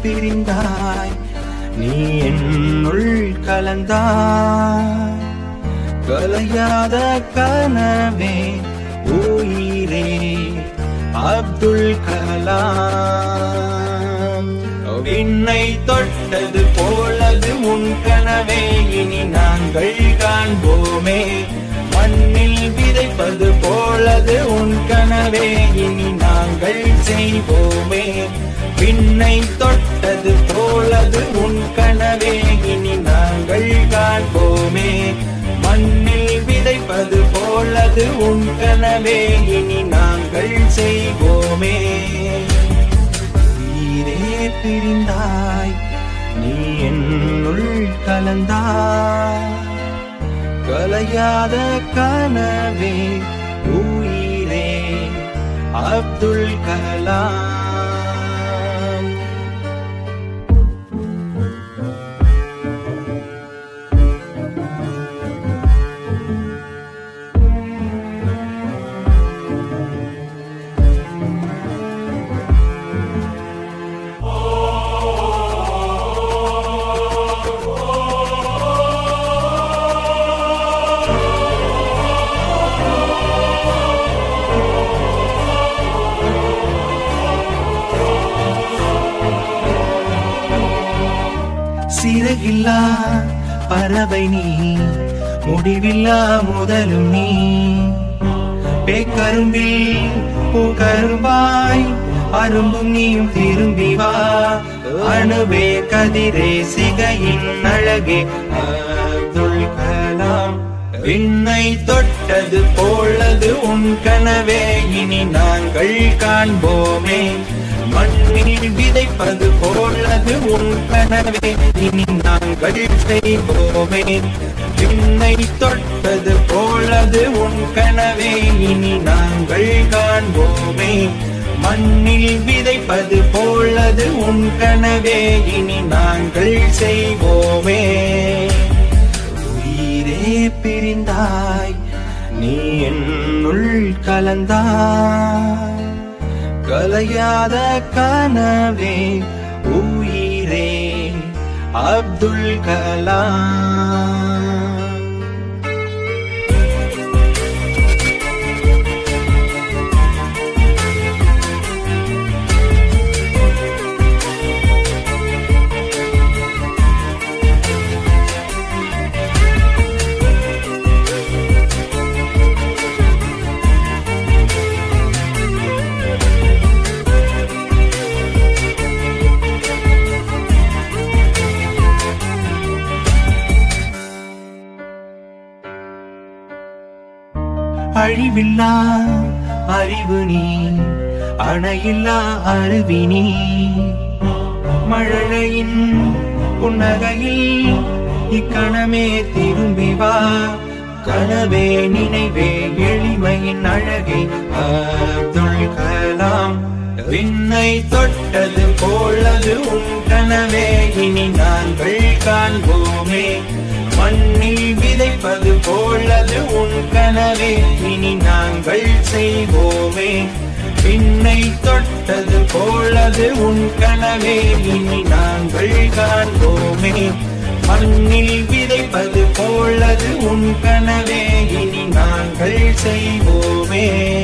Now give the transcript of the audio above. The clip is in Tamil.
பிரிந்தாய் நீ என்னுள் கலந்தாய் கலையாத கனவே உயிரே அப்துல் கலாம் விண்ணை தொட்டது போலது உன் கனவே இனி நாங்கள் காண்போமே மண்ணில் விதைப்பது போலது உன் கனவே இனி நாங்கள் செய்வோமே விண்ணை தொட்டது போலது உன் கனவே இனி நாங்கள் காண்போமே மண்ணில் விதைப்பது போலது உன் கனவே இனி நாங்கள் செய்வோமே உயிரே பிரிந்தாய் நீ என்னுள் கலந்தாய் கலையாத கனவே உயிரே அப்துல் கலாம் சிறகில்லா பறவை நீ முடிவில்லா முதலும் நீ பேக்கரும்பில் பூக்கரும்பாய் அரும்பும் நீயும் திரும்பி வா அணுவே கதிரே சிகையின் அழகே அப்துல் கலாம் விண்ணை தொட்டது போலது உன் கனவே இனி நாங்கள் காண்போமே மண்ணில் விதைப்பது போலது உன் கனவே இனி நாங்கள் செய்வோமே விண்ணை தொட்டது போலது உன் கனவே இனி நாங்கள் காண்போமே மண்ணில் விதைப்பது போலது உன் கனவே இனி நாங்கள் செய்வோமே உயிரே பிரிந்தாய் நீ என்னுள் கலந்தாய் கலையாத கனவே உயிரே அப்துல் கலாம் அழிவில்லா அறிவு நீ அணையில்லா அருவி நீ மழலையின் புன்னகையில் இக்கணமே திரும்பி வா கனவே நினைவே எளிமையின் அழகே அப்துல் கலாம் விண்ணை தொட்டது போலது உன் கனவே இனி நாங்கள் காண்போமே மண்ணில் விதைப்பது போலது உன் கனவே இனி நாங்கள் செய்வோமே விண்ணை தொட்டது போலது உன் கனவே இனி நாங்கள் காண்போமே மண்ணில் விதைப்பது போலது உன் கனவே இனி நாங்கள் செய்வோமே